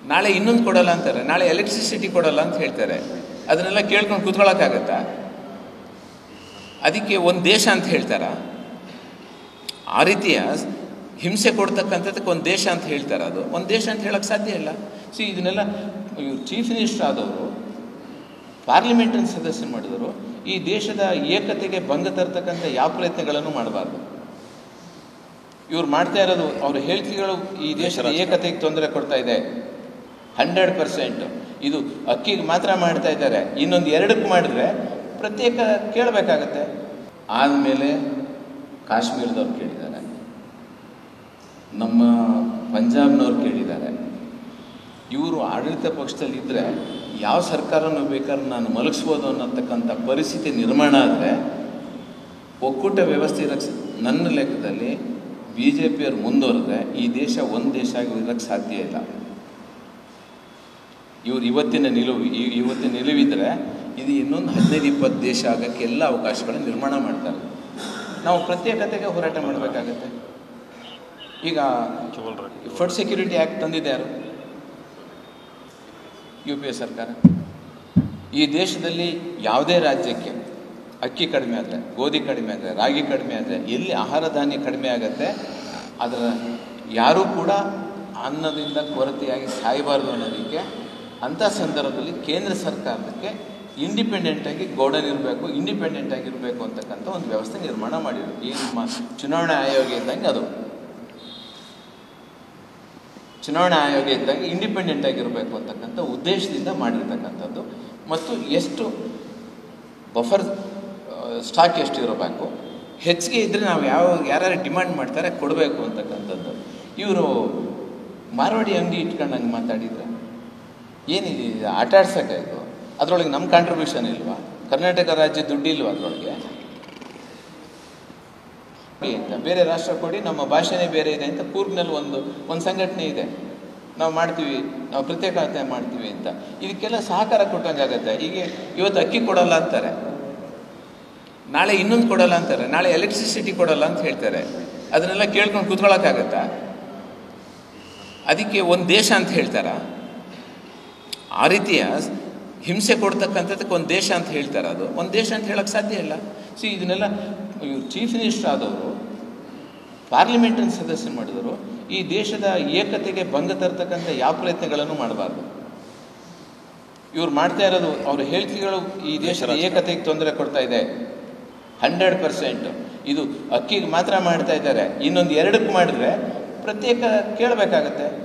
ನಾಳೆ ಇನ್ನೊಂದು ಕೊಡಲ್ಲ ಅಂತಾರೆ ನಾಳೆ ಎಲೆಕ್ಟ್ರಿಸಿಟಿ ಕೊಡಲ್ಲ ಅಂತ ಹೇಳ್ತಾರೆ ಅದನ್ನೆಲ್ಲ ಕೇಳ್ಕೊಂಡು ಕೂತ್ಕೊಳ್ಳೋಕ್ಕಾಗತ್ತಾ ಅದಕ್ಕೆ ಒಂದು ದೇಶ ಅಂತ ಹೇಳ್ತಾರ ಆ ರೀತಿಯ ಹಿಂಸೆ ಕೊಡ್ತಕ್ಕಂಥದ್ದಕ್ಕೆ ಒಂದು ದೇಶ ಅಂತ ಹೇಳ್ತಾರೆ ಅದು ಒಂದು ದೇಶ ಅಂತ ಹೇಳಕ್ಕೆ ಸಾಧ್ಯ ಇಲ್ಲ ಸಿ ಇದನ್ನೆಲ್ಲ ಇವ್ರು ಚೀಫ್ ಮಿನಿಸ್ಟರ್ ಆದವರು ಪಾರ್ಲಿಮೆಂಟನ್ನು ಸದಸ್ಯ ಮಾಡಿದವರು ಈ ದೇಶದ ಏಕತೆಗೆ ಭಂಗ ತರ್ತಕ್ಕಂಥ ಯಾವ ಪ್ರಯತ್ನಗಳನ್ನು ಮಾಡಬಾರ್ದು ಇವ್ರು ಮಾಡ್ತಾ ಇರೋದು ಅವ್ರ ಹೇಳಿಕೆಗಳು ಈ ದೇಶದ ಏಕತೆಗೆ ತೊಂದರೆ ಕೊಡ್ತಾ ಇದೆ ಹಂಡ್ರೆಡ್ ಪರ್ಸೆಂಟ್ ಇದು ಅಕ್ಕಿಗೆ ಮಾತ್ರ ಮಾಡ್ತಾ ಇದ್ದಾರೆ ಇನ್ನೊಂದು ಎರಡಕ್ಕೆ ಮಾಡಿದ್ರೆ ಪ್ರತ್ಯೇಕ ಕೇಳಬೇಕಾಗತ್ತೆ ಆದಮೇಲೆ ಕಾಶ್ಮೀರದವ್ರು ಕೇಳಿದ್ದಾರೆ ನಮ್ಮ ಪಂಜಾಬ್ನವ್ರು ಕೇಳಿದ್ದಾರೆ ಇವರು ಆಡಳಿತ ಪಕ್ಷದಲ್ಲಿ ಇದ್ದರೆ ಯಾವ ಸರ್ಕಾರನೂ ಬೇಕಾದ್ರೆ ನಾನು ಮಲಗಿಸ್ಬೋದು ಅನ್ನತಕ್ಕಂಥ ಪರಿಸ್ಥಿತಿ ನಿರ್ಮಾಣ ಆದರೆ ಒಕ್ಕೂಟ ವ್ಯವಸ್ಥೆ ಇರಕ್ಕೆ ನನ್ನ ಲೆಕ್ಕದಲ್ಲಿ ಬಿ ಜೆ ಪಿಯವ್ರು ಮುಂದುವರೆದ್ರೆ ಈ ದೇಶ ಒಂದು ದೇಶ ಆಗಿ ಇರಕ್ಕೆ ಸಾಧ್ಯ ಇಲ್ಲ ಇವ್ರು ಇವತ್ತಿನ ನಿಲುವು ಈ- ಇವತ್ತಿನ ನಿಲುವಿದ್ರೆ ಇದು ಇನ್ನೊಂದು ಹದಿನೈದು ಇಪ್ಪತ್ತು ದೇಶ ಆಗೋಕ್ಕೆ ಎಲ್ಲ ಅವಕಾಶಗಳನ್ನು ನಿರ್ಮಾಣ ಮಾಡ್ತಾರೆ ನಾವು ಪ್ರತ್ಯೇಕತೆಗೆ ಹೋರಾಟ ಮಾಡಬೇಕಾಗತ್ತೆ ಈಗ ಫುಡ್ ಸೆಕ್ಯೂರಿಟಿ ಆ್ಯಕ್ಟ್ ತಂದಿದೆ ಯಾರು ಯು ಪಿ ಎ ಸರ್ಕಾರ ಈ ದೇಶದಲ್ಲಿ ಯಾವುದೇ ರಾಜ್ಯಕ್ಕೆ ಅಕ್ಕಿ ಕಡಿಮೆ ಆದರೆ ಗೋಧಿ ಕಡಿಮೆ ಆದರೆ ರಾಗಿ ಕಡಿಮೆ ಆದರೆ ಎಲ್ಲಿ ಆಹಾರ ಧಾನ್ಯ ಕಡಿಮೆ ಆಗುತ್ತೆ ಅದರ ಯಾರೂ ಕೂಡ ಅನ್ನದಿಂದ ಕೊರತೆಯಾಗಿ ಸಾಯಬಾರ್ದು ಅನ್ನೋದಕ್ಕೆ ಅಂಥ ಸಂದರ್ಭದಲ್ಲಿ ಕೇಂದ್ರ ಸರ್ಕಾರಕ್ಕೆ ಇಂಡಿಪೆಂಡೆಂಟಾಗಿ ಗೋಡನ್ ಇರಬೇಕು ಇಂಡಿಪೆಂಡೆಂಟ್ ಆಗಿರಬೇಕು ಅಂತಕ್ಕಂಥ ಒಂದು ವ್ಯವಸ್ಥೆ ನಿರ್ಮಾಣ ಮಾಡಿದ್ರು ಈ ನಮ್ಮ ಚುನಾವಣಾ ಆಯೋಗ ಇದ್ದಂಗೆ ಅದು ಚುನಾವಣಾ ಆಯೋಗ ಇದ್ದಾಗ ಇಂಡಿಪೆಂಡೆಂಟ್ ಆಗಿರಬೇಕು ಅಂತಕ್ಕಂಥ ಉದ್ದೇಶದಿಂದ ಮಾಡಿರ್ತಕ್ಕಂಥದ್ದು ಮತ್ತು ಎಷ್ಟು ಬಫರ್ ಸ್ಟಾಕ್ ಎಷ್ಟು ಇರಬೇಕು ಹೆಚ್ಚಿಗೆ ಇದ್ದರೆ ನಾವು ಯಾವ ಯಾರ್ಯಾರು ಡಿಮಾಂಡ್ ಮಾಡ್ತಾರೆ ಕೊಡಬೇಕು ಅಂತಕ್ಕಂಥದ್ದು ಇವರು ಮಾರ್ವಾಡಿ ಅಂಗಡಿ ಇಟ್ಕೊಂಡಂಗೆ ಮಾತಾಡಿದ್ರೆ ಏನಿದೆ ಇದು ಆಟ ಆಡ್ಸೋಕೆ ಇದು ಅದರೊಳಗೆ ನಮ್ಮ ಕಾಂಟ್ರಿಬ್ಯೂಷನ್ ಇಲ್ವಾ ಕರ್ನಾಟಕ ರಾಜ್ಯ ದುಡ್ಡು ಇಲ್ವಾ ಅದರೊಳಗೆ ಅಂತ ಬೇರೆ ರಾಷ್ಟ್ರ ಕೊಡಿ ನಮ್ಮ ಭಾಷೆನೇ ಬೇರೆ ಇದೆ ಅಂತ ಕೂರ್ಗ್ನಲ್ಲಿ ಒಂದು ಒಂದು ಸಂಘಟನೆ ಇದೆ ನಾವು ಮಾಡ್ತೀವಿ ನಾವು ಪ್ರತ್ಯೇಕತೆ ಮಾಡ್ತೀವಿ ಅಂತ ಇದಕ್ಕೆಲ್ಲ ಸಹಕಾರ ಕೊಟ್ಟಂಗಾಗತ್ತೆ ಈಗ ಇವತ್ತು ಅಕ್ಕಿ ಕೊಡಲ್ಲ ಅಂತಾರೆ ನಾಳೆ ಇನ್ನೊಂದು ಕೊಡಲ್ಲ ಅಂತಾರೆ ನಾಳೆ ಎಲೆಕ್ಟ್ರಿಸಿಟಿ ಕೊಡಲ್ಲ ಅಂತ ಹೇಳ್ತಾರೆ ಅದನ್ನೆಲ್ಲ ಕೇಳ್ಕೊಂಡು ಕೂತ್ಕೊಳ್ಳೋಕ್ಕಾಗತ್ತಾ ಅದಕ್ಕೆ ಒಂದು ದೇಶ ಅಂತ ಹೇಳ್ತಾರ ಆ ರೀತಿಯ ಹಿಂಸೆ ಕೊಡ್ತಕ್ಕಂಥದ್ದಕ್ಕೆ ಒಂದು ದೇಶ ಅಂತ ಹೇಳ್ತಾರೆ ಅದು ಒಂದು ದೇಶ ಅಂತ ಹೇಳಕ್ಕೆ ಸಾಧ್ಯ ಇಲ್ಲ ಸಿ ಇದನ್ನೆಲ್ಲ ಇವ್ರು ಚೀಫ್ ಮಿನಿಸ್ಟರ್ ಆದವರು ಪಾರ್ಲಿಮೆಂಟನ್ನು ಸದಸ್ಯ ಮಾಡಿದವರು ಈ ದೇಶದ ಏಕತೆಗೆ ಭಂಗ ತರ್ತಕ್ಕಂಥ ಯಾವ ಪ್ರಯತ್ನಗಳನ್ನು ಮಾಡಬಾರ್ದು ಇವ್ರು ಮಾಡ್ತಾ ಇರೋದು ಅವ್ರ ಹೇಳಿಕೆಗಳು ಈ ದೇಶದ ಏಕತೆಗೆ ತೊಂದರೆ ಕೊಡ್ತಾ ಇದೆ ಹಂಡ್ರೆಡ್ ಪರ್ಸೆಂಟ್ ಇದು ಅಕ್ಕಿಗೆ ಮಾತ್ರ ಮಾಡ್ತಾ ಇದ್ದಾರೆ ಇನ್ನೊಂದು ಎರಡಕ್ಕೆ ಮಾಡಿದ್ರೆ ಪ್ರತ್ಯೇಕ ಕೇಳಬೇಕಾಗತ್ತೆ